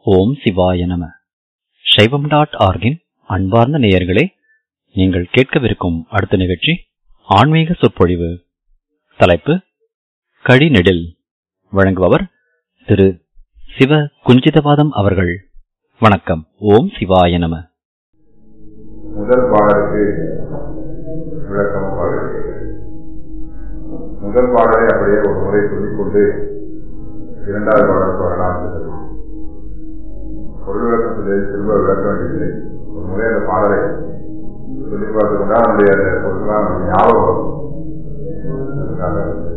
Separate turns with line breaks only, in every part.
ஓம் சிவாய நம சைவம் டாட் ஆர்கின் அன்பார்ந்த நேயர்களே நீங்கள் கேட்கவிருக்கும் அடுத்த நிகழ்ச்சி ஆன்மீக சொற்பொழிவு தலைப்பு கடிநெடில் வழங்குபவர் திரு சிவ குஞ்சிதபாதம் அவர்கள் வணக்கம் ஓம் சிவாய நம
முதல் பாடலுக்கு விளக்கம் பாடுகிறேன் முதல் பாடலை அப்படியே ஒரு முறை சொல்லிக்கொண்டு இரண்டாவது பாடலுக்கு வரலாம் என்று பொருள் விளக்கத்திலே திரும்ப விளக்க வேண்டியதில்லை ஒரு முறை அந்த பாடலை சொல்லி பார்த்து கொண்டா நம்முடைய அந்த பொருள்லாம் நமக்கு ஞாபகம் வரும். அதுக்காக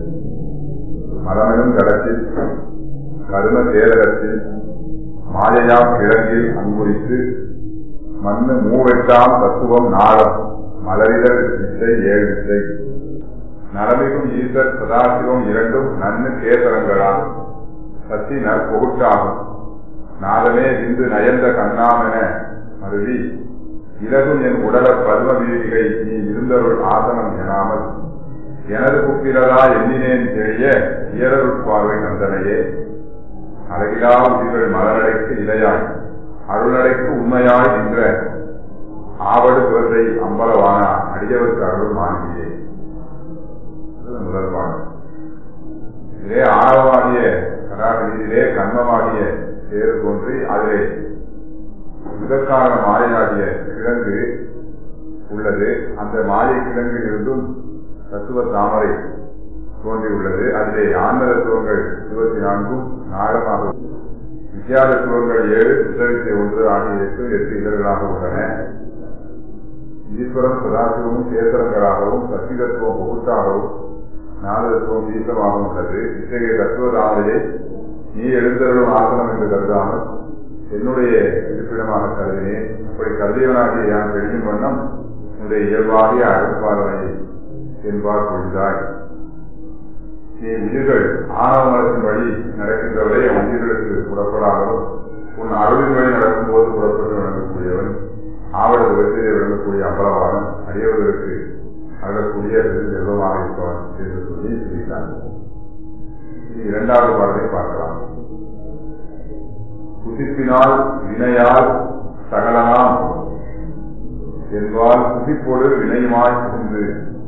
மரமெனும் கடத்தில் கரும சேதகத்தில் மாயையாம் கிழங்கில் அங்குரித்து மண்ணு மூவெட்டாம் தத்துவம் நாளம் மலரிதழ் வித்தை ஏழு வித்தை நலமிகும் ஈசர் சதாசிவம் இரண்டும் நன்னு கேசரங்களாம் சத்தி நற்பொகுட்டாகும் நாதமே விந்து நயந்த கண்ணாமென மருவி இலகும் என் உடல பரும வீதிகை நீ இருந்தருள் ஆசனம் எனாமல் எனது குப்பிலதா எண்ணினேன் தெரிய இயரருள் பார்வை தந்தனையே அழகிலா உயிர்கள் மலரடைக்கு இலையாய் அருளடைக்கு உண்மையாய் நின்ற ஆவடு குழந்தை அம்பலவானா அடியவருக்கு அருள் மாணியே முதல் பாடம் இதிலே ஆணவமாகிய கடாகதியிலே கண்மமாகிய சேரு தோன்றி அதிலே இதற்கான மாயையாகிய கிழங்கு உள்ளது அந்த மாயை கிழங்கில் இருந்தும் தத்துவ தாமரை தோன்றியுள்ளது அதிலே ஆன்ம தத்துவங்கள் இருபத்தி நான்கும் நாடமாக வித்யா தத்துவங்கள் ஏழு சித்தரித்தை ஒன்று ஆகிய எட்டு எட்டு இதழ்களாக உள்ளன ஈஸ்வரம் சதாசிவமும் சேசரங்களாகவும் சக்தி தத்துவம் பொகுட்டாகவும் நாதத்துவம் ஈசமாகவும் உள்ளது இத்தகைய தத்துவ தாமரையை நீ எழுந்தருளும் ஆசனம் என்று கருதாமல் என்னுடைய இருப்பிடமாக கருதினேன் அப்படி கருதியவனாகிய யான் தெரியும் வண்ணம் உன்னுடைய இயல்பாகிய அகழ்பார்வையை என்பார் கொள்கிறாய் நீ உயிர்கள் ஆணவ மரத்தின் வழி நடக்கின்றவரை உயிர்களுக்கு புறப்படாமலும் உன் அருளின் வழி நடக்கும் போது புறப்பட்டு நடக்கக்கூடியவன் ஆவட விதத்திலே விளங்கக்கூடிய அம்பலவாதம் அடியவர்களுக்கு அழகக்கூடிய செல்வமாக இருப்பவன் என்று சொல்லி சொல்லிட்டாங்க இரண்டாவது பாடலை பார்க்கலாம் குதிப்பினால் வினையால் சகலனாம் என்பால் குதிப்போடு வினையுமாய் புகுந்து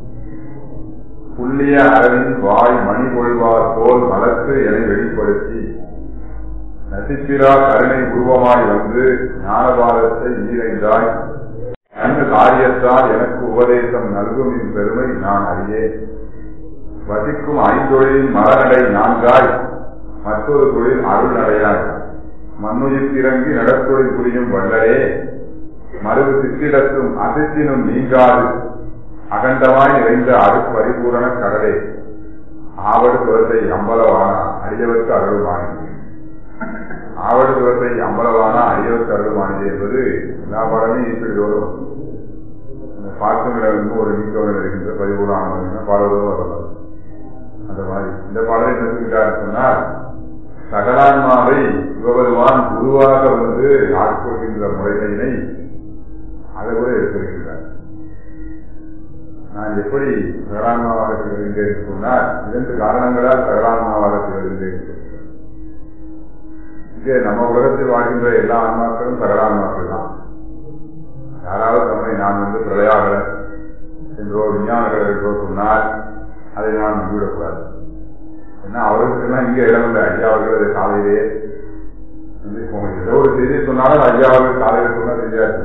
புள்ளிய அரவின் வாய் மணி கொள்வார் போல் மலர்த்து என வெளிப்படுத்தி நசிப்பிரா கருணை உருவமாய் வந்து ஞானபாரத்தை ஈரைந்தாய் அந்த காரியத்தால் எனக்கு உபதேசம் நல்கும் என் பெருமை நான் அறியேன் வசிக்கும் ஐந்தொழிலின் மலநடை நான்காய் மற்றொரு தொழில் அருள் நடையாய் மண்ணுயிர் திறங்கி நடத்தொழில் புரியும் வல்லரே மறுவு சித்திடத்தும் அசத்தினும் நீங்காது அகண்டமாய் நிறைந்த அரு பரிபூரண கடலே ஆவடு குலத்தை அம்பலவானா அடியவருக்கு அருள்வானி ஆவடு குலத்தை அம்பலவானா அடியவருக்கு அருள்வானி என்பது எல்லா பாடமே ஈஸ்வரியோடும் பார்க்கும் ஒரு நீக்கவர்கள் இருக்கின்ற பரிபூரண பாடலும் வரலாம் அந்த மாதிரி இந்த பாடலை நிறுத்துகிறார் சொன்னால் சகலான்மாவை சிவபெருமான் குருவாக வந்து ஆட்கொள்கின்ற முறைமையினை அதை கூட எடுத்திருக்கிறார் நான் எப்படி சகலான்மாவாக திகழ்கின்றேன் என்று சொன்னால் இரண்டு காரணங்களால் சகலான்மாவாக திகழ்கின்றேன் இங்கே நம்ம உலகத்தில் வாழ்கின்ற எல்லா ஆன்மாக்களும் சகலான்மாக்கள் தான் யாராவது நம்மை நான் வந்து பிரளையாகலர் என்றோ விஞ்ஞானகர் என்றோ சொன்னால் அதை நான் நம்பிவிடக்கூடாது ஏன்னா அவர்களுக்கெல்லாம் இங்கே இடம் இல்லை ஐயா அவர்கள் அதை காலையிலே ஏதோ ஒரு செய்தி சொன்னாலும் ஐயா அவர்கள் காலையில் சொன்னா தெரியாது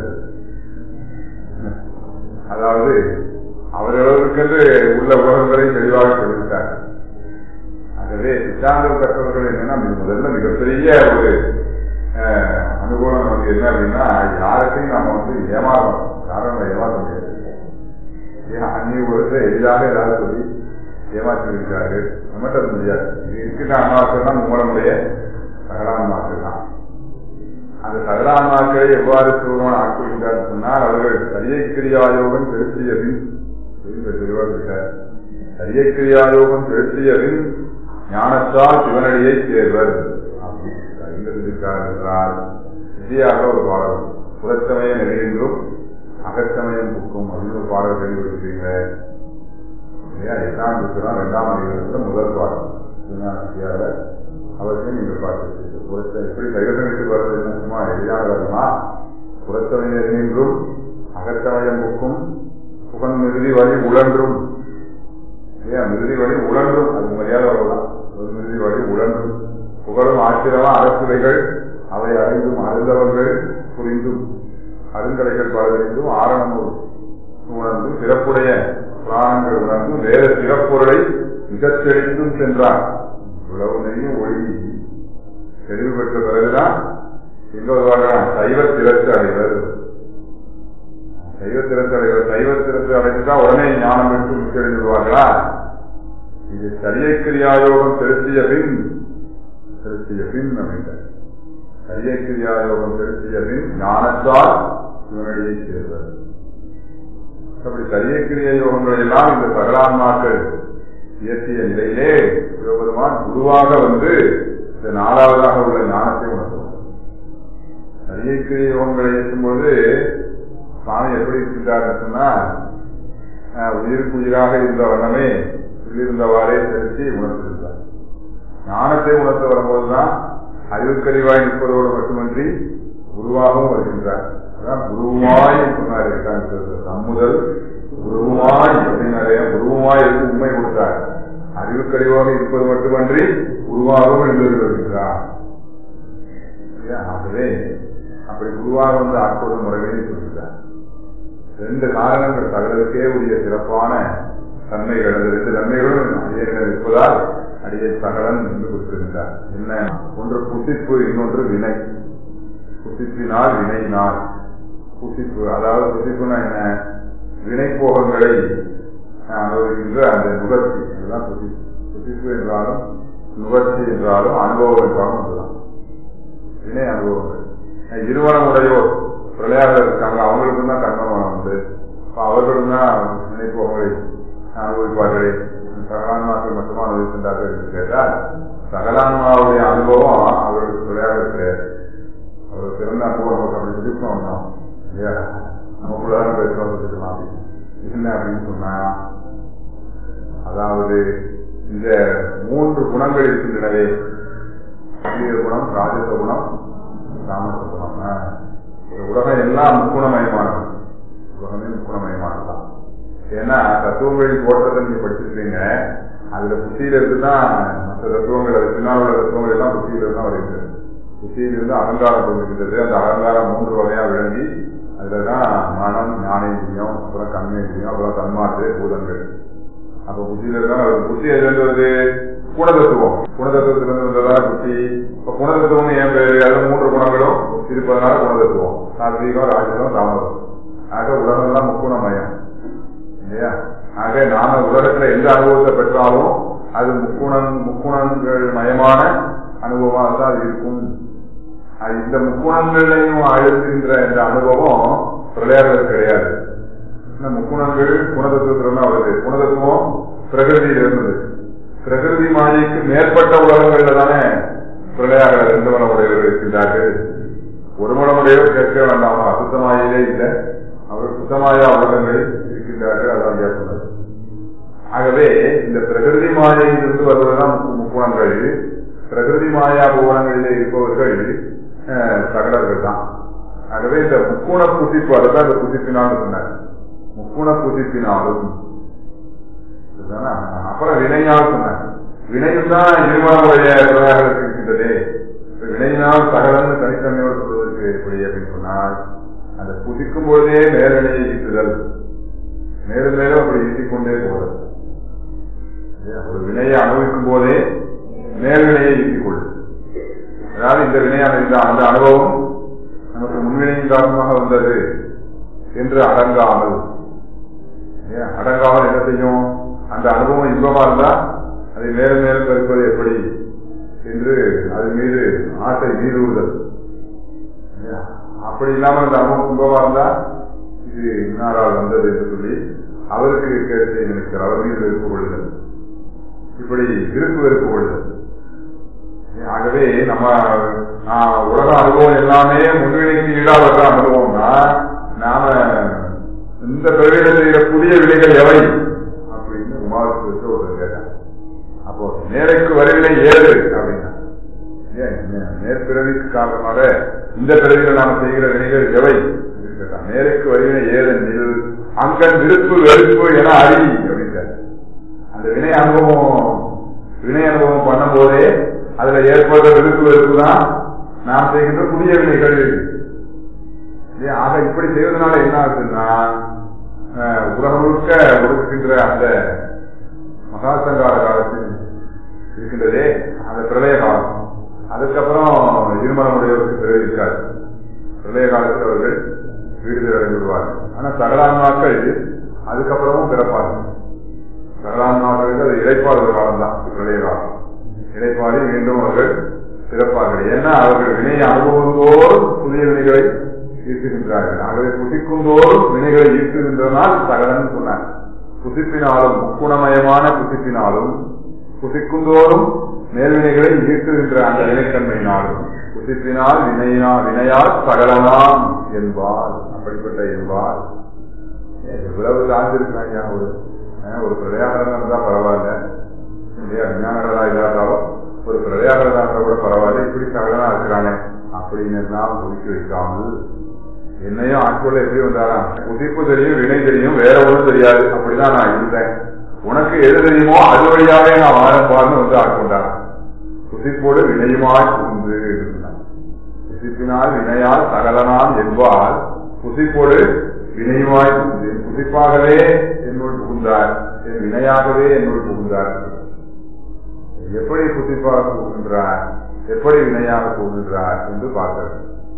அதாவது அவர்களுக்கென்று உள்ள உலகங்களை தெளிவாக சொல்லிவிட்டார் ஆகவே சித்தாந்தம் கற்றவர்கள் என்னன்னா முதல்ல மிகப்பெரிய ஒரு அனுகூலம் நமக்கு என்ன அப்படின்னா யாருக்கையும் நம்ம வந்து ஏமாறோம் யாரும் ஏமாற்ற முடியாது அந்நிய உலகத்தை எளிதாக ஏதாவது சொல்லி ஏமாற்றி இருக்கிறாரு நம்மகிட்ட அது முடியாது இது இருக்கின்ற அம்மாக்கள் தான் உங்களுடைய சகலான்மாக்கள் தான் அந்த சகலான்மாக்களை எவ்வாறு சிவபெருமான் ஆட்கொள்கிறார் சொன்னால் அவர்கள் சரிய கிரியாயோகம் செலுத்தியபின் தெளிவாக இருக்கிறார் சரிய கிரியாயோகம் செலுத்தியபின் ஞானத்தால் சிவனடியை சேர்வர் என்றால் இந்தியாக ஒரு பாடல் புறச்சமயம் நெறிகின்றும் அகச்சமயம் புக்கும் அப்படின்னு ஒரு பாடல் தெளிவுபடுத்துறீங்க இல்லையா எட்டாம் இருக்கிறோம் ரெண்டாம் அதிகாரத்தில் முதல் பாடம் அவசியம் நீங்கள் பார்த்து புறச்ச எப்படி கைவசம் விட்டு வருது என்ன சொன்னா புறத்தவையர் நின்றும் அகத்தவயம் புக்கும் புகன் மிகுதி வழி உழன்றும் ஏன் மிகுதி வழி உழன்றும் அது மரியாதை வரலாம் மிகுதி வழி உழன்றும் புகழும் ஆச்சரியமா அரசுரைகள் அவை அறிந்தும் அறிந்தவர்கள் புரிந்தும் அருங்கலைகள் பலரிந்தும் ஆரணம் உணர்ந்தும் சிறப்புடைய புராணங்கள் உணர்ந்தும் வேற சிறப்பொருளை மிகச் தெளிந்தும் சென்றார் இவ்வளவு நிறைய ஒளி தெளிவு பெற்ற பிறகுதான் எங்க வருவாங்க சைவ திறத்து அடைவர் சைவ திறத்து அடைவர் சைவ திறத்து அடைந்துதான் உடனே ஞானம் பெற்று முக்கியம் விடுவார்களா இது சரியை கிரியாயோகம் செலுத்திய பின் செலுத்திய பின் அப்படின்றார் சரியை கிரியாயோகம் செலுத்திய பின் ஞானத்தால் இவனடியை சேர்வர் அப்படி சரியை கிரியா யோகங்கள் எல்லாம் இந்த சகலான்மாக்கள் இயற்றிய நிலையிலே சிவபெருமான் குருவாக வந்து இந்த நாலாவதாக உள்ள ஞானத்தை உணர்த்துவார் சரியை கிரியா யோகங்களை இயற்றும் பொழுது சுவாமி எப்படி இருக்கின்றார் சொன்னா உயிருக்கு உயிராக இருந்த வண்ணமே உள்ளிருந்தவாறே செலுத்தி உணர்த்திருந்தார் ஞானத்தை உணர்த்த வரும்போதுதான் அறிவுக்கறிவாய் நிற்பதோடு மட்டுமின்றி குருவாகவும் வருகின்றார் அதான் குருவாய் சொன்னார் நம்முதல் குருவாய் அப்படின்னாரே குருவாய் இருக்கு உண்மை கொடுத்தார் அறிவுக்கறிவாக இருப்பது மட்டுமன்றி குருவாகவும் எழுந்து வருகின்றார் ஆகவே அப்படி குருவாக வந்து ஆட்கொள்ளும் முறைகளை சொல்கிறார் ரெண்டு காரணங்கள் தகவலுக்கே உரிய சிறப்பான தன்மைகள் அந்த ரெண்டு நன்மைகளும் அடியர்கள் இருப்பதால் அடியை சகலன் என்று குறிப்பிடுகின்றார் என்ன ஒன்று புசிப்பு இன்னொன்று வினை புசிப்பினால் வினையினால் புசிப்பு அதாவது புசிப்புனா என்ன வினை போகங்களை அனுபவிக்கின்ற அந்த நுகர்ச்சி அதுதான் புசிப்பு புசிப்பு என்றாலும் நுகர்ச்சி என்றாலும் அனுபவம் என்றாலும் அதுதான் வினை அனுபவங்கள் இருவனம் உடையோர் பிரளையாளர் இருக்காங்க அவங்களுக்கு தான் கண்மனம் உண்டு அவர்களும் தான் நினைப்பவங்களை அனுபவிப்பார்களே சகலான்மாக்கள் மட்டுமா அனுபவிக்கின்றார்கள் என்று கேட்டால் சகலான்மாவுடைய அனுபவம் அவர்களுக்கு விளையாட கிடையாது அவர் சிறந்த அனுபவம் நமக்கு அப்படி இருக்கணும் வந்தோம் இல்லையா நமக்குள்ள பேசுறோம் இருக்கலாம் என்ன அப்படின்னு சொன்னா அதாவது இந்த மூன்று குணங்கள் இருக்கின்றனவே குணம் ராஜச குணம் தாமச குணம் உலகம் எல்லாம் முக்குணமயமானது உலகமே முக்குணமயமானதுதான் ஏன்னா தத்துவங்களின் தோற்றத்தை நீங்க படிச்சிருக்கீங்க அதுல புத்தியில இருந்துதான் மற்ற தத்துவங்கள் அது பின்னால் உள்ள தத்துவங்கள் எல்லாம் புத்தியில தான் வருகிறது புத்தியிலிருந்து அகங்காரம் கொண்டிருக்கின்றது அந்த அகங்காரம் மூன்று வகையா விளங்கி அதுலதான் மனம் ஞானேந்திரியம் அப்புறம் கண்ணேந்திரியம் அப்புறம் தன்மாற்று பூதங்கள் அப்ப புத்தியில இருந்தாலும் அது புத்தி எதுல வருது குணதத்துவம் குணதத்துவத்திலிருந்து வந்ததான புத்தி இப்ப குணதத்துவம் ஏன் பேரு அது மூன்று குணங்களும் இருப்பதனால குணதத்துவம் சாத்வீகம் ராஜகம் தாமதம் ஆக உலகம்லாம் முக்குணமயம் இல்லையா ஆக நாம உலகத்துல எந்த அனுபவத்தை பெற்றாலும் அது முக்குணம் முக்குணங்கள் மயமான அனுபவமா தான் அது இருக்கும் அது இந்த முக்குணங்களையும் அழுத்துகின்ற இந்த அனுபவம் பிரளையாடுறது கிடையாது இந்த முக்குணங்கள் குணதத்துவத்துல தான் வருது குணதத்துவம் பிரகிருதியில் இருந்தது பிரகிருதி மாயைக்கு மேற்பட்ட உலகங்கள்ல தானே பிரளையாடுற ரெண்டு மனமுடையவர்கள் இருக்கின்றார்கள் ஒரு மனமுடையவர் கேட்க வேண்டாமா அசுத்தமாயிலே இல்லை அவர் சுத்தமாயா உலகங்களில் இருக்கின்றார்கள் அதான் ஐயா சொன்னது ஆகவே இந்த பிரகிருதி மாயையிலிருந்து வருவதுதான் முக்குணங்கள் பிரகிருதி மாயா புவனங்களிலே இருப்பவர்கள் சகலர்கள் தான் ஆகவே இந்த முக்குண புசிப்பு அதுதான் இந்த புசிப்பினால் சொன்னார் முக்குண புசிப்பினாலும் அப்புறம் வினையால் சொன்னார் வினையும் தான் இருமலமுடைய பிரயாகத்துக்கு இருக்கின்றதே வினையினால் சகலன்னு தனித்தன்மையோடு சொல்வதற்கு எப்படி அப்படின்னு சொன்னால் அந்த புதிக்கும் பொழுதே நேரடியை ஈட்டுதல் மேலும் மேலும் அப்படி ஈட்டிக் கொண்டே போகிறது ஒரு வினையை அனுபவிக்கும் போதே நேர்வினையை ஈட்டிக் கொள்ளும் அதாவது இந்த வினையான இந்த அந்த அனுபவம் நமக்கு முன்வினையின் காரணமாக வந்தது என்று அடங்காமல் அடங்காமல் என்ன செய்யும் அந்த அனுபவம் இன்பமா இருந்தா அதை மேலும் மேலும் பெருப்பது எப்படி என்று அது மீது ஆசை மீறுதல் அப்படி இல்லாமல் அந்த அனுபவம் இன்பமா இருந்தா இது இன்னாரால் வந்தது என்று சொல்லி அவருக்கு கேட்டு நினைக்கிறார் அவர் மீது வெறுப்பு கொள்ளுதல் இப்படி விருப்பு வெறுப்பு கொள்ளுதல் ஆகவே நம்ம உலக அனுபவம் எல்லாமே முன்வினைக்கு ஈடாக அனுபவம்னா நாம இந்த பிறவியில செய்கிற புதிய வினைகள் எவை அப்படின்னு உமாவுக்கு ஒரு கேட்டாங்க அப்போ நேரைக்கு வருவினை ஏழு அப்படின்னா நேர்பிறவிக்கு காரணமாக இந்த பிறவியில் நாம் செய்கிற வினைகள் எவை நேருக்கு வரிவினை ஏதெனில் அங்கன் விருப்பு வெறுப்பு என அறி அப்படின்றார் அந்த வினை அனுபவம் வினை அனுபவம் பண்ணும் போதே அதுல ஏற்படுற விருப்பு வெறுப்பு தான் நாம் செய்கின்ற புதிய வினைகள் இல்லையா? ஆக இப்படி செய்வதனால என்ன ஆகுதுன்னா அஹ், உலகம் முழுக்க ஒடுக்குகின்ற அந்த மகாசங்கார காலத்தில் இருக்கின்றதே அந்த பிரளய காலம் அதுக்கப்புறம் இருமலமுடையவருக்கு பிறகு இருக்காது பிரளய காலத்தில் அவர்கள் வீடுதல் அடைந்து விடுவார்கள் ஆனா சகலான்மாக்கள் அதுக்கப்புறமும் பிறப்பார்கள் சகலான்மாக்களுக்கு அது இழைப்பார் ஒரு காலம் தான் பிரளய காலம் இழைப்பாடி மீண்டும் அவர்கள் பிறப்பார்கள் ஏன்னா அவர்கள் வினை அனுபவந்தோறும் புதிய வினைகளை ஈர்த்துகின்றார்கள் ஆகவே புசிக்கும் தோறும் வினைகளை ஈர்த்துகின்றனால் சகலன் சொன்னார் புசிப்பினாலும் முக்குணமயமான புசிப்பினாலும் புசிக்கும் தோறும் மேல்வினைகளை ஈர்த்துகின்ற அந்த வினைத்தன்மையினாலும் புசிப்பினால் வினையா வினையால் சகலனாம் என்பால் அப்படிப்பட்ட என்பால் எவ்வளவு சார்ந்திருக்கிறாங்க ஒரு அஹ், ஒரு பிரயாகரம் இருந்தா பரவாயில்ல இல்லையா விஞ்ஞானகரா இல்லாட்டாலும் ஒரு பிரயாகரா இருந்தா கூட பரவாயில்ல இப்படி சகலனா இருக்கிறானே அப்படின்னு எல்லாம் ஒதுக்கி வைக்காமல் என்னையும் ஆட்கொள்ள எப்படி வந்தாராம் புதிப்பு தெரியும் வினை தெரியும் வேற ஒன்றும் தெரியாது அப்படிதான் நான் இருந்தேன் உனக்கு எது தெரியுமோ அது வழியாவே நான் வாழப்பார்னு வந்து ஆட்கொண்டான் புசிப்போடு வினையுமாய் புகுந்து இருந்தான் புசிப்பினால் வினையால் சகலனாம் என்பால் புசிப்போடு வினையுமாய் புகுந்து புசிப்பாகவே என்னுள் புகுந்தார் என் வினையாகவே என்னுள் புகுந்தார் எப்படி புசிப்பாக புகுகின்றார் எப்படி வினையாக புகுகின்றார் என்று பார்க்கிறது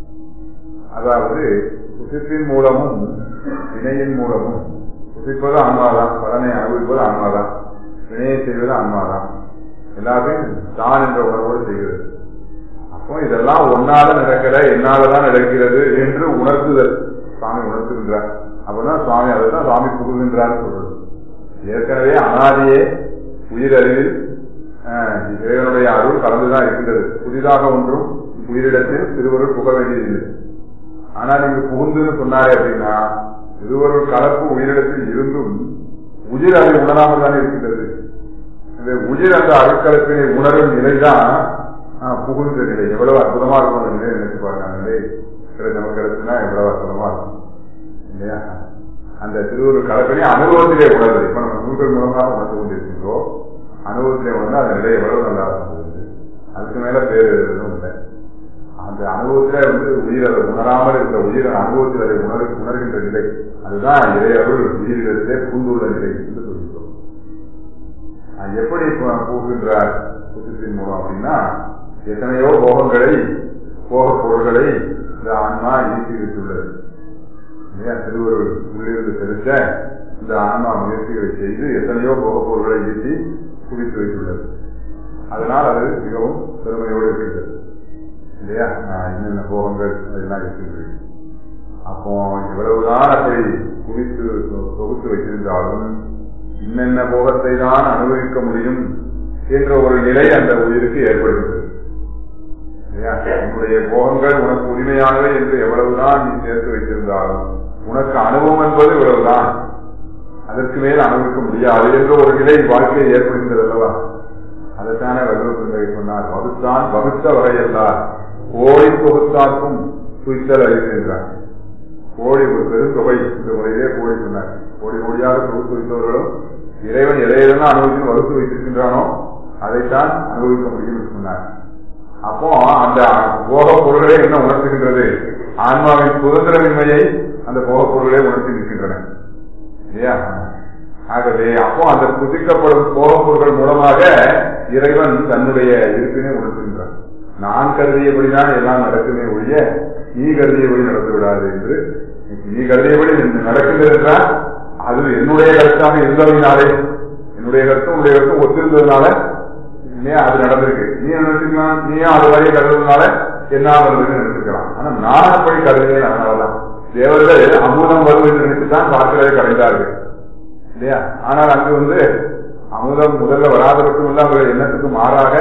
அதாவது புசிப்பின் மூலமும் வினையின் மூலமும் புசிப்பது ஆன்மாதான் பலனை அனுபவிப்பது ஆன்மாதான் வினையை செய்வது ஆன்மாதான் எல்லாத்தையும் தான் என்ற உணர்வோடு செய்கிறது அப்போ இதெல்லாம் ஒன்னால நடக்கிற என்னாலதான் நடக்கிறது என்று உணர்த்துதல் சுவாமி உணர்த்துகின்றார் அப்பதான் சுவாமி அதுதான் சுவாமி புகுகின்றார் சொல்றது ஏற்கனவே அனாதியே உயிரறிவில் ஆஹ், இறைவனுடைய அருள் கலந்துதான் இருக்கின்றது புதிதாக ஒன்றும் உயிரிடத்தில் திருவருள் புக வேண்டியதில்லை ஆனால் இங்கு புகுந்துன்னு சொன்னாரே அப்படின்னா திருவருள் கலப்பு உயிரிடத்தில் இருந்தும் உயிர் அதை உணராமல் தானே இருக்கின்றது இந்த உயிர் அந்த அருட்கலப்பினை உணரும் நிலைதான் ஆஹ், புகுந்த நிலை எவ்வளவு அற்புதமா இருக்கும் அந்த நிலை நினைச்சு பாருங்க அந்த நிலை சில நமக்கு கிடைச்சுன்னா எவ்வளவு அற்புதமா இருக்கும் இல்லையா அந்த திருவருள் கலப்பினை அனுபவத்திலே உணர்வது இப்ப நம்ம நூல்கள் மூலமாக உணர்ந்து கொண்டிருக்கின்றோம் அனுபவத்திலே உணர்ந்து அந்த நிலை எவ்வளவு நல்லா இருந்தது அதுக்கு மேல பேர் எதுவும் இல்லை அந்த அனுபவத்திலே வந்து உயிர் அதை உணராமல் இருந்த உயிர் அனுபவத்தில் அதை உணர் உணர்கின்ற நிலை அதுதான் இறையருள் உயிரிடத்திலே புகுந்துள்ள நிலை என்று சொல்கிறோம் அது எப்படி பு- புகுகின்றார் புத்தத்தின் மூலம் அப்படின்னா எத்தனையோ போகங்களை போக பொருள்களை இந்த ஆன்மா ஈட்டி வைத்துள்ளது இல்லையா திருவருள் உள்ளிருந்து செலுத்த இந்த ஆன்மா முயற்சிகளை செய்து எத்தனையோ போக பொருள்களை ஈட்டி குவித்து வைத்துள்ளது அதனால் அது மிகவும் பெருமையோடு இருக்கின்றது இல்லையா ஆஹ் என்னென்ன போகங்கள் அதெல்லாம் இருக்கின்றது அப்போ எவ்வளவுதான் அப்படி குவித்து தொ- தொகுத்து வைத்திருந்தாலும் இன்னென்ன போகத்தை தான் அனுபவிக்க முடியும் என்ற ஒரு நிலை அந்த உயிருக்கு ஏற்படுகிறது இல்லையா? உன்னுடைய போகங்கள் உனக்கு உரிமையானவை என்று எவ்வளவுதான் நீ சேர்த்து வைத்திருந்தாலும் உனக்கு அனுபவம் என்பது இவ்வளவுதான் அதற்கு மேல் அனுபவிக்க முடியாது என்ற ஒரு நிலை வாழ்க்கையை ஏற்படுகிறது அல்லவா அதைத்தானே வள்ளுவர் சொன்னார் வகுத்தான் வகுத்த வகையல்லார் கோழி தொகுத்தாக்கும் துய்த்தல் அறிவிக்கின்றார் கோழி ஒரு பெருந்தொகை இந்த முறையிலே கோழி சொன்னார் கோடி கோடியாக தொகுத்து வைத்தவர்களும் இறைவன் எதையெல்லாம் அனுபவித்து வகுத்து வைத்திருக்கின்றானோ அதைத்தான் அனுபவிக்க முடியும் என்று சொன்னார் அப்போ அந்த போக பொருள்களே என்ன உணர்த்துகின்றது ஆன்மாவின் சுதந்திரமின்மையை அந்த போக பொருள்களே உணர்த்தி நிற்கின்றன இல்லையா ஆகவே அப்போ அந்த புதிக்கப்படும் போக பொருள்கள் மூலமாக இறைவன் தன்னுடைய இருப்பினை உணர்த்துகின்றான் நான் கருதியபடிதான் எல்லாம் நடக்குமே ஒழிய நீ கருதியபடி நடந்து விடாது என்று நீ கருதியபடி நடக்கின்றது என்றால் அது என்னுடைய கருத்தாக இருந்தவனாலே என்னுடைய கருத்தும் உன்னுடைய கருத்தும் ஒத்திருந்ததுனால இல்லையா அது நடந்திருக்கு நீ என்ன நினைச்சுக்கலாம் நீயும் அது வரைய கருதுறதுனால என்ன வருதுன்னு நினைச்சுக்கலாம் ஆனா நான் அப்படி கருதுகிறேன் அதனாலதான் தேவர்கள் அமுதம் வரும் என்று நினைத்துதான் பார்க்கிறதை கலைந்தார்கள் இல்லையா ஆனால் அங்கு வந்து அமுதம் முதல்ல வராத மட்டும் இல்ல அவங்க எண்ணத்துக்கு மாறாக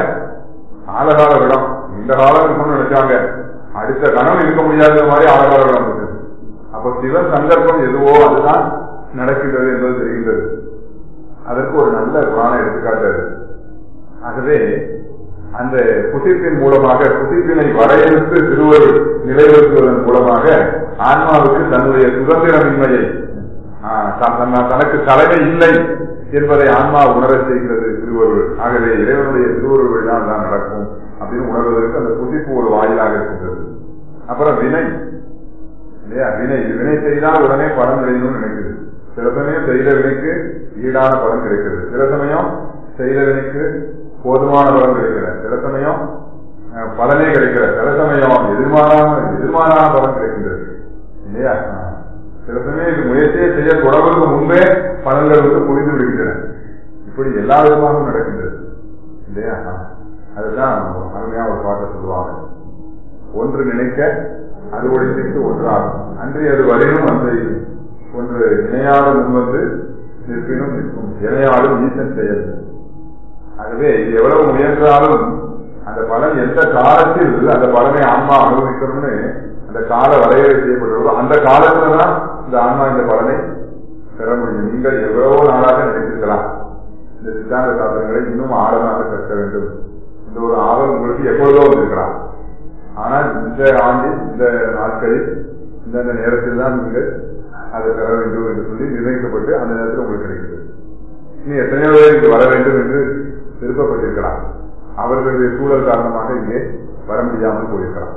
ஆழகால விடம் இந்த காலம் இருக்கணும்னு நினைச்சாங்க அடுத்த கணம் இருக்க முடியாத மாதிரி ஆழகால விடம் இருக்கு அப்ப சிவன் சந்தர்ப்பம் எதுவோ அதுதான் நடக்கின்றது என்பது தெரிகின்றது அதற்கு ஒரு நல்ல புராண எடுத்துக்காட்டு அது ஆகவே அந்த புசிப்பின் மூலமாக புசிப்பினை வரையறுத்து திருவருள் நிறைவேற்றுவதன் மூலமாக ஆன்மாவுக்கு தன்னுடைய சுதந்திரமின்மையை ஆஹ், த- தன்ன- தனக்கு தலைமை இல்லை என்பதை ஆன்மா உணரச் செய்கிறது திருவருள் ஆகவே இறைவனுடைய திருவருள் வழிதான் தான் நடக்கும் அப்படின்னு உணர்வதற்கு அந்த புசிப்பு ஒரு வாயிலாக இருக்கின்றது அப்புறம் வினை இல்லையா வினை இது வினை செய்தால் உடனே பலன் கிடைக்கணும்னு நினைக்குது சில சமயம் செய்த வினைக்கு ஈடான பலன் கிடைக்கிறது சில சமயம் செய்த வினைக்கு போதுமான பலன் கிடைக்கிறது சில சமயம் அஹ், பலனே கிடைக்கிறது சில சமயம் எதிர்மாறான எதிர்மாறான பலன் கிடைக்கின்றது இல்லையா அஹ். சில சமயம் இது முயற்சியை செய்ய தொடர்புக்கு முன்பே பலன்கள் வந்து புரிந்து விடுகின்றன இப்படி எல்லா விதமாகவும் நடக்கின்றது இல்லையா அஹ். அதுதான் அருமையா ஒரு பாட்டை சொல்லுவாங்க ஒன்று நினைக்க அது ஒழித்து ஒன்றாகும் அன்றி அது வரினும் அந்த ஒன்று இணையாத முன்வந்து நிற்பினும் நிற்கும் இணையாலும் ஈசன் செயல் ஆகவே இது எவ்வளவு முயன்றாலும் அந்த பலன் எந்த காலத்தில் அந்த பலனை ஆன்மா அனுபவிக்கணும்னு அந்த கால வரையறை செய்யப்பட்டுள்ளதோ அந்த காலத்துல தான் இந்த ஆன்மா இந்த பலனை பெற முடியும் நீங்கள் எவ்வளவோ நாளாக நினைத்திருக்கலாம் இந்த சித்தாந்த சாஸ்திரங்களை இன்னும் ஆழமாக கற்க வேண்டும் இந்த ஒரு ஆவல் உங்களுக்கு எப்பொழுதோ வந்திருக்கலாம் ஆனால் இந்த ஆண்டில் இந்த நாட்களில் இந்தந்த நேரத்தில் தான் நீங்கள் அதை பெற வேண்டும் என்று சொல்லி நிர்ணயிக்கப்பட்டு அந்த நேரத்தில் உங்களுக்கு கிடைக்கிறது இனி எத்தனையோ பேர் இங்கு வர வேண்டும் என்று விருப்பப்பட்டிருக்கலாம் அவர்களுடைய சூழல் காரணமாக இங்கே வர முடியாமல் போயிருக்கலாம்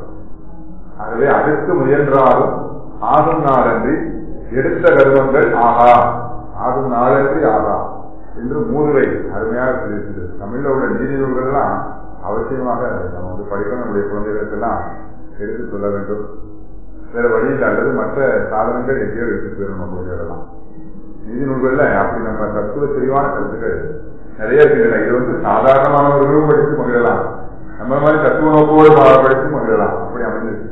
ஆகவே அடுத்து முயன்றாலும் ஆகும் நாளன்றி எடுத்த கர்வங்கள் ஆகா ஆகும் நாளன்றி ஆகா என்று மூதுரை அருமையாக சொல்லியிருக்கிறது தமிழ்ல உள்ள நீதி நூல்கள்லாம் அவசியமாக நம்ம வந்து படிக்கணும் நம்முடைய குழந்தைகளுக்கெல்லாம் எடுத்து சொல்ல வேண்டும் வேற வழியில் அல்லது மற்ற சாதனங்கள் எங்கேயோ எடுத்துட்டு போயிடும் நம்ம குழந்தைகளெல்லாம் நீதி நூல்கள்ல அப்படி நம்ம தத்துவ தெளிவான கருத்துக்கள் நிறைய இருக்கின்றன இது வந்து சாதாரணமானவர்களும் படித்து மகிழலாம் நம்ம மாதிரி தத்துவ நோக்கோடு பா- படித்து மகிழலாம் அப்படி அமைந்திருக்கு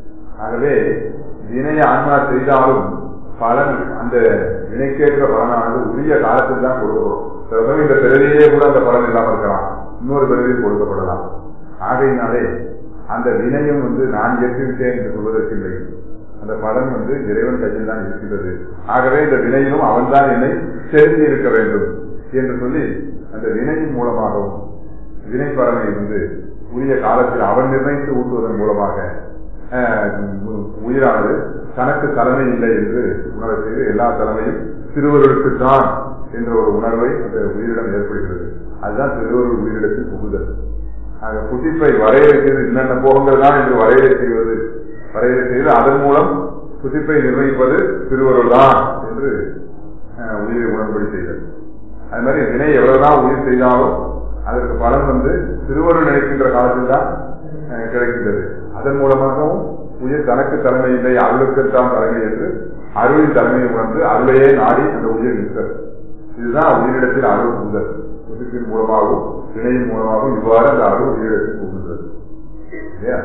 ஆகவே வினையை ஆன்மா செய்தாலும் பலன் அந்த வினைக்கேற்ற பலனானது உரிய காலத்தில் தான் கொடுக்கப்படும் சில சமயம் இந்த பிறவியிலே கூட அந்த பலன் இல்லாமல் இருக்கலாம் இன்னொரு பிறவியில் கொடுக்கப்படலாம் ஆகையினாலே அந்த வினையும் வந்து நான் ஏற்றுவிட்டேன் என்று சொல்வதற்கில்லை அந்த பலன் வந்து இறைவன் கையில் தான் இருக்கிறது ஆகவே இந்த வினையிலும் அவன்தான் என்னை செலுத்தி இருக்க வேண்டும் என்று சொல்லி அந்த வினையின் மூலமாகவும் வினை பலனை வந்து உரிய காலத்தில் அவன் நிர்ணயித்து ஊட்டுவதன் மூலமாக அஹ், உயிரானது தனக்கு தலைமை இல்லை என்று உணர செய்து எல்லா தலைமையும் திருவருளுக்கு தான் என்ற ஒரு உணர்வை அந்த உயிரிடம் ஏற்படுகிறது அதுதான் திருவருள் உயிரிடத்தில் புகுதல் ஆக புதிப்பை வரையறை செய்து என்னென்ன போகங்கள் தான் என்று வரையறை செய்வது வரையறை செய்து அதன் மூலம் புதிப்பை நிர்ணயிப்பது திருவருள் தான் என்று அஹ், உயிரை உணர்படி செய்தல் அது மாதிரி வினை எவ்வளவுதான் உயிர் செய்தாலும் அதற்கு பலன் வந்து திருவருள் நினைக்கின்ற காலத்தில் தான் அஹ், கிடைக்கின்றது அதன் மூலமாகவும் உயிர் தனக்கு தலைமை இல்லை அருளுக்குத்தான் தலைமை என்று அருளின் தலைமையை உணர்ந்து அருளையே நாடி அந்த உயிர் நிற்கிறது இதுதான் உயிரிடத்தில் அருள் புகுதல் புதுப்பின் மூலமாகவும் வினையின் மூலமாகவும் இவ்வாறு அந்த அருள் உயிரிடத்தில் புகுகிறது இல்லையா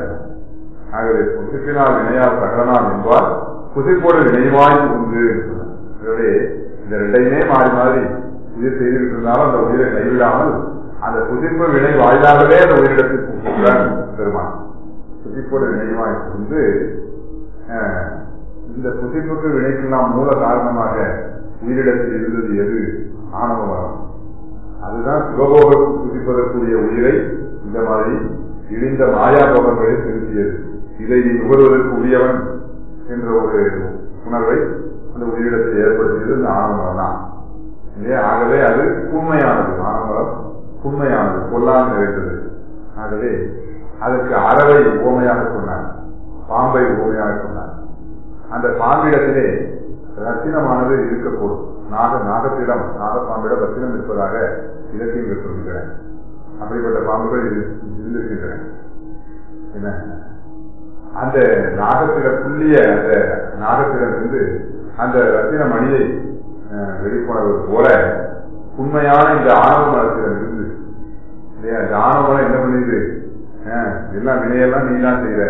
ஆகவே புதுப்பினால் வினையால் சகலனாம் என்பால் புதுப்போடு வினைவாய் உண்டு ஆகவே இந்த ரெண்டையுமே மாறி மாறி உயிர் செய்துவிட்டு இருந்தாலும் அந்த உயிரை கைவிடாமல் அந்த புதிப்பு வினை வாயிலாகவே அந்த உயிரிடத்தில் புகுகிறான் பெருமான் புதிப்போடு வினைவாய் புகுந்து அஹ், இந்த புதிப்புக்கு வினைக்கெல்லாம் மூல காரணமாக உயிரிடத்தில் இருந்தது எது ஆணவ மரம் அதுதான் சிவபோக புதிப்பதற்குரிய உயிரை இந்த மாதிரி இழிந்த மாயா போகங்களை செலுத்தியது இதை நீ நுகர்வதற்கு உரியவன் என்ற ஒரு உணர்வை அந்த உயிரிடத்தில் ஏற்படுத்தியது இந்த ஆணவமரம் தான் இல்லையா ஆகவே அது உண்மையானது ஆணவமரம் உண்மையானது கொல்லாமல் நிறைந்தது ஆகவே அதற்கு அறவை உவமையாக சொன்னார் பாம்பை உவமையாக சொன்னார் அந்த பாம்பிடத்திலே ரத்தினமானது இருக்கக்கூடும் நாக நாகத்திடம் நாகப்பாம்பிடம் ரத்தினம் இருப்பதாக இலக்கியங்கள் சொல்கின்றன அப்படிப்பட்ட பாம்புகள் இரு- இருந்திருக்கின்றன என்ன அந்த நாகத்திட புள்ளிய அந்த நாகத்திடமிருந்து அந்த ரத்தின மணியை அஹ், வெளிக்கொணர்வது போல உண்மையான இந்த ஆணவ மரத்திடம் இருந்து இல்லையா இந்த ஆணவ மரம் என்ன பண்ணுது அஹ், எல்லாம் வினையெல்லாம் நீ தான் செய்யற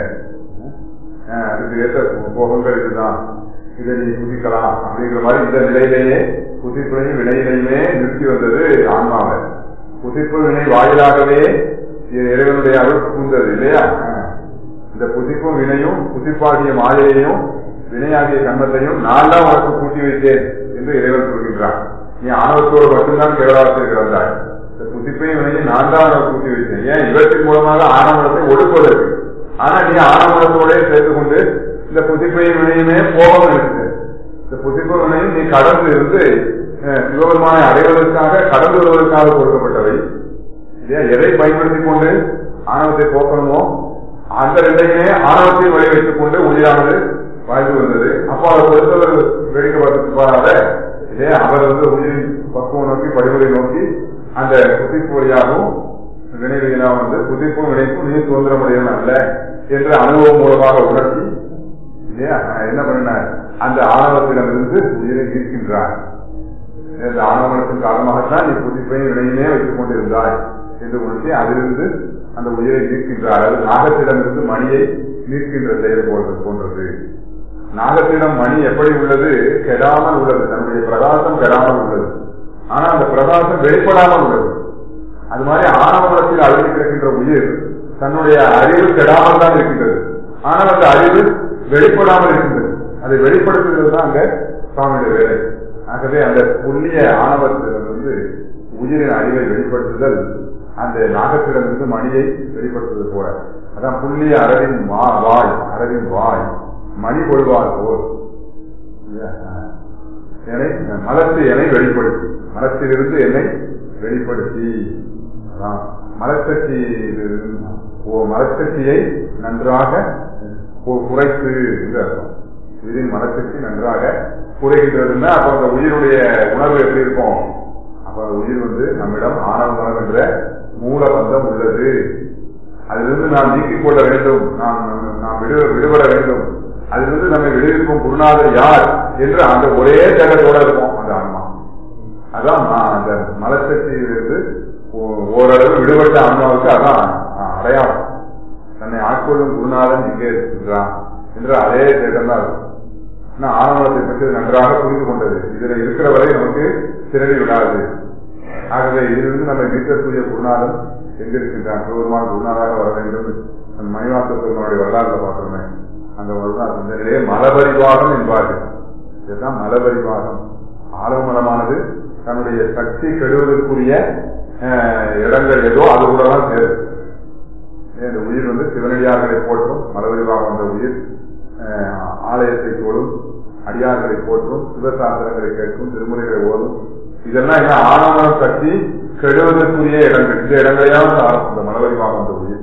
அஹ், அதுக்கு ஏற்ற போகங்கள் இதுதான் இதை நீ குதிக்கலாம் அப்படிங்கிற மாதிரி இந்த நிலையிலேயே குதிப்பையும் வினையிலையுமே நிறுத்தி வந்தது ஆன்மாவை குதிப்பு வினை வாயிலாகவே இ- இறைவனுடைய அருள் புகுந்தது இல்லையா அஹ். இந்த புதிப்பும் வினையும் புதிப்பாகிய மாயையையும் வினையாகிய கண்மத்தையும் நான் தான் உனக்கு கூட்டி வைத்தேன் என்று இறைவன் சொல்கின்றான் நீ ஆணவத்தோடு மட்டும்தான் கேவலாத்தில் கிடந்தாய் இந்த புதிப்பையும் வினையும் நான் தான் அவனை கூட்டி வைத்தேன் ஏன் இவற்றின் மூலமாக ஆனமனத்தை ஒடுக்குவதற்கு ஆனா நீ ஆனமனத்தோட சேர்த்து கொண்டு இந்த புதிப்பையும் வினையுமே போகம் இருக்கு இந்த புதிப்பு வினையும் நீ கடந்து இருந்து அஹ், சிவபெருமானை அடைவதற்காக கடந்து வருவதற்காக கொடுக்கப்பட்டவை இல்லையா எதை பயன்படுத்தி கொண்டு ஆணவத்தை போக்கணுமோ அந்த ரெண்டையுமே ஆணவத்தை வழி வைத்துக் கொண்டு உயிரானது வாழ்ந்து வந்தது அப்போ அதை பொறுத்தவர் வேடிக்கை பார்த்துட்டு பாராத இல்லையா அவர் வந்து உயிரின் பக்குவம் நோக்கி படிமுறை நோக்கி அந்த புதிப்பு வழியாகவும் வினைவீனா வந்து புதிப்பும் வினைப்பும் நீ சுதந்திரமுடையவன் அல்ல என்ற அனுபவம் மூலமாக உணர்த்தி இல்லையா நான் என்ன பண்ணினார் அந்த ஆணவத்திடமிருந்து உயிரை ஈர்க்கின்றார் இந்த ஆணவத்தின் காரணமாகத்தான் நீ புதிப்பையும் வினையுமே வைத்துக் கொண்டிருந்தாய் என்று உணர்த்தி அதிலிருந்து அந்த உயிரை நீக்கின்றார் அது நாகத்திடமிருந்து மணியை நீக்கின்ற செயல் போன்றது போன்றது நாகத்திடம் மணி எப்படி உள்ளது கெடாமல் உள்ளது தன்னுடைய பிரகாசம் கெடாமல் உள்ளது ஆனா அந்த பிரகாசம் வெளிப்படாமல் உள்ளது அது மாதிரி ஆணவத்தில் அழுதி கிடக்கின்ற உயிர் தன்னுடைய அறிவு கெடாமல் தான் இருக்கின்றது ஆனால் அந்த அறிவு வெளிப்படாமல் இருக்கின்றது அதை வெளிப்படுத்துகிறது தான் அங்க சுவாமியுடைய வேலை ஆகவே அந்த புண்ணிய ஆணவத்திலிருந்து உயிரின் அறிவை வெளிப்படுத்துதல் அந்த நாகத்திடமிருந்து மணியை வெளிப்படுத்துவது போல அதான் புண்ணிய அரவின் மா வாய் அரவின் வாய் மணி கொள்வார் போல் என்னை மலத்து என்னை வெளிப்படுத்தி மலத்திலிருந்து என்னை வெளிப்படுத்தி அதான் மலச்சக்தியிலிருந்து ஓ மலச்சக்தியை நன்றாக கு- குறைத்து என்று அர்த்தம் உயிரின் மனசக்தி நன்றாக குறைகின்றதுன்னா அப்ப அந்த உயிருடைய உணர்வு எப்படி இருக்கும் அப்ப அந்த உயிர் வந்து நம்மிடம் ஆணவ மனம் என்ற மூல பந்தம் உள்ளது அதிலிருந்து நாம் நீக்கிக் கொள்ள வேண்டும் நாம் நாம் விடு விடுபட வேண்டும் அதிலிருந்து நம்மை விடுவிக்கும் குருநாதர் யார் என்று அந்த ஒரே தேடத்தோட இருக்கும் அந்த ஆன்மா அதான் நான் அந்த மலசக்தியிலிருந்து ஓ- ஓரளவு விடுபட்ட ஆன்மாவுக்கு அதான் அஹ், அடையாளம் தன்னை ஆட்கொள்ளும் குருநாதன் எங்கே இருக்கின்றான் என்ற அதே தேட்டம் தான் இருக்கும் ஆனால் ஆணவத்தை பற்றி நன்றாக புரிந்து கொண்டது இதுல இருக்கிற வரை நமக்கு திரளி விடாது ஆகவே இதிலிருந்து நம்ம மீட்கக்கூடிய குருநாதன் எங்கிருக்கின்றான் சிவபெருமான் குருநாதாக வர வேண்டும் அந்த மணிவாச பெருமானுடைய வரலாறுல பார்த்தோமே அந்த வரலாறு இந்த நிலையை மலபரிவாகம் என்பார்கள் இதுதான் மலபரிவாகம் ஆலமலமானது தன்னுடைய சக்தி கெடுவதற்குரிய அஹ், இடங்கள் ஏதோ அது கூட தான் சேரும் இந்த உயிர் வந்து சிவனடியார்களை போற்றும் மலபரிவாகம் வந்த உயிர் அஹ், ஆலயத்தை தோடும் அடியார்களை போற்றும் சிவசாஸ்திரங்களை கேட்கும் திருமுறைகளை ஓதும் இதெல்லாம் என்ன ஆணவ சக்தி கெடுவதற்குரிய இடங்கள் இந்த இடங்களையாவது ஆரம்பம் இந்த மலபரிவாகம் வந்த உயிர்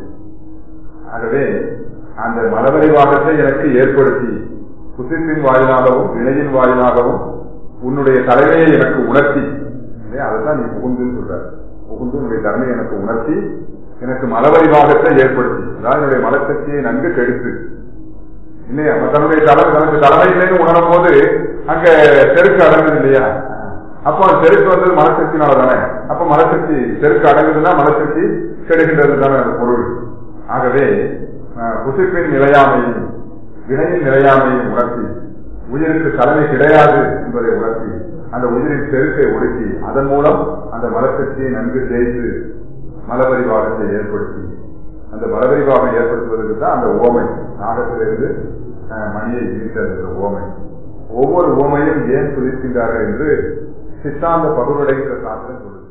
ஆகவே அந்த மலபரிவாகத்தை எனக்கு ஏற்படுத்தி குசித்தின் வாயிலாகவும் வினையின் வாயிலாகவும் உன்னுடைய தலைமையை எனக்கு உணர்த்தி இல்லையா? அதைத்தான் நீ புகுந்துன்னு சொல்ற புகுந்து உன்னுடைய தன்மையை எனக்கு உணர்த்தி எனக்கு மலபரிவாகத்தை ஏற்படுத்தி அதாவது என்னுடைய மலசக்தியை நன்கு கெடுத்து இல்லையா அப்ப தன்னுடைய தலைமை தனக்கு தலைமை இல்லைன்னு உணரும் போது அங்க செருக்கு அடங்குது இல்லையா அப்போ அந்த செருக்கு வந்தது மனசக்தினால தானே அப்ப மனசக்தி செருக்கு அடங்குதுன்னா மனசக்தி கெடுகின்றது தானே அந்த பொருள் ஆகவே அஹ், புசிப்பின் நிலையாமையும் வினையின் நிலையாமையும் உணர்த்தி உயிருக்கு தலைமை கிடையாது என்பதை உணர்த்தி அந்த உயிரின் செருக்கை ஒடுக்கி அதன் மூலம் அந்த மலசக்தியை நன்கு தேய்த்து மலபரிவாகத்தை ஏற்படுத்தி அந்த மலபரிவாகம் ஏற்படுத்துவதற்கு தான் அந்த ஓமை நாகத்திலிருந்து அஹ், மணியை ஈர்த்தது அந்த ஓமை ஒவ்வொரு ஓமையும் ஏன் துதிக்கின்றார்கள் என்று சித்தாந்த பகுவடைகிற சாஸ்திரம் சொல்லுது